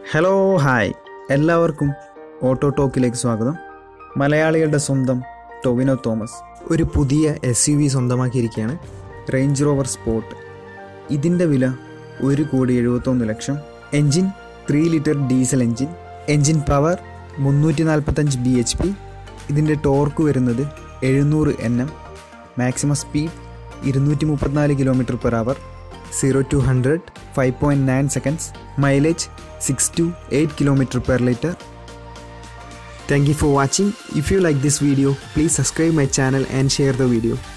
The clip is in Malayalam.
ഹലോ ഹായ് എല്ലാവർക്കും ഓട്ടോ ടോക്കിലേക്ക് സ്വാഗതം മലയാളികളുടെ സ്വന്തം ടൊവിനോ തോമസ് ഒരു പുതിയ എസ് യു വി സ്വന്തമാക്കിയിരിക്കുകയാണ് റേഞ്ച് റോവർ സ്പോർട്ട് ഇതിൻ്റെ വില ഒരു കോടി എഴുപത്തൊന്ന് ലക്ഷം engine three litre diesel engine engine power മുന്നൂറ്റി നാൽപ്പത്തഞ്ച് ബി എച്ച് പി ഇതിൻ്റെ ടോർക്ക് വരുന്നത് എഴുന്നൂറ് എൻ എം മാക്സിമം സ്പീഡ് ഇരുന്നൂറ്റി മുപ്പത്തിനാല് kilometre per hour zero to hundred five point nine seconds mileage six two eight kilometre per litre Thank you for watching. If you like this video, please subscribe my channel and share the video.